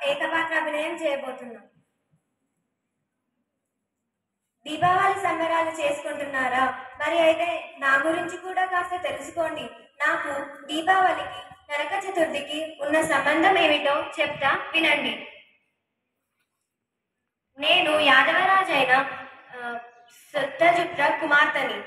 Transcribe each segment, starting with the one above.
ఏకపాత్రాభినయం చేయబోతున్నాం దీపావళి సంబరాలు చేసుకుంటున్నారా మరి అయితే నా గురించి కూడా కాస్త తెలుసుకోండి నాకు దీపావళికి నరక చతుర్థికి ఉన్న సంబంధం ఏమిటో చెప్తా వినండి నేను యాదవరాజైన ఆ, సత్తజుట్ర కుమార్తెని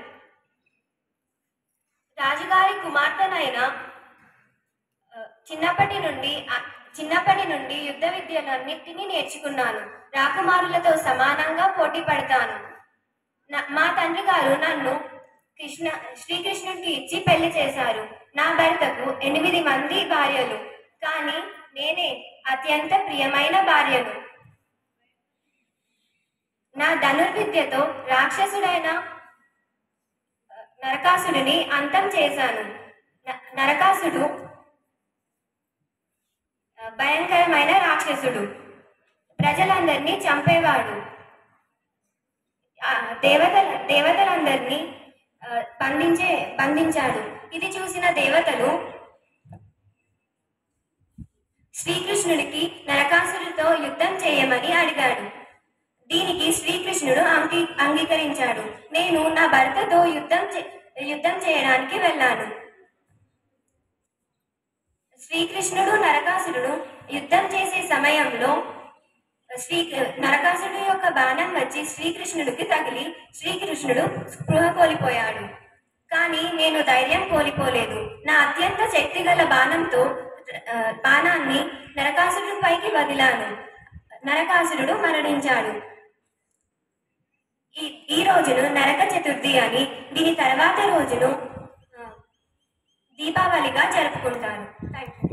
రాజుగారి కుమార్తెనైన ఆ, చిన్నప్పటి నుండి ఆ, చిన్నప్పటి నుండి యుద్ధ విద్యలన్నిటినీ నేర్చుకున్నాను రాకుమారులతో సమానంగా పోటీ పడతాను నా- మా తండ్రి గారు నన్ను కృష్ణ శ్రీకృష్ణుడికి ఇచ్చి పెళ్లి చేశారు నా భర్తకు ఎనిమిది మంది భార్యలు కానీ నేనే అత్యంత ప్రియమైన భార్యను నా ధనుర్విద్యతో రాక్షసుడైన ఆ, నరకాసుడిని అంతం చేశాను న- నరకాసుడు ఆ, భయంకరమైన రాక్షసుడు ప్రజలందరినీ చంపేవాడు ఆ, దేవతల దేవతలందరినీ ఆ, బంధించే బంధించాడు ఇది చూసిన దేవతలు శ్రీకృష్ణుడికి నరకాసుడితో యుద్ధం చేయమని అడిగాడు దీనికి శ్రీకృష్ణుడు అంగీ అంగీకరించాడు నేను నా భర్తతో యుద్ధం చే- యుద్ధం చేయడానికి వెళ్ళాను శ్రీకృష్ణుడు నరకాసురుడు యుద్ధం చేసే సమయంలో శ్రీ నరకాసురుడు యొక్క బాణం వచ్చి శ్రీకృష్ణుడికి తగిలి శ్రీకృష్ణుడు స్పృహ కోల్పోయాడు కానీ నేను ధైర్యం కోల్పోలేదు నా అత్యంత శక్తిగల బాణంతో ఆ, బాణాన్ని నరకాసురుడి పైకి వదిలాను నరకాసురుడు మరణించాడు ఈ ఈ రోజును నరక చతుర్థి అని దీని తర్వాత రోజును ఆ, దీపావళిగా జరుపుకుంటారు థ్యాంక్ యూ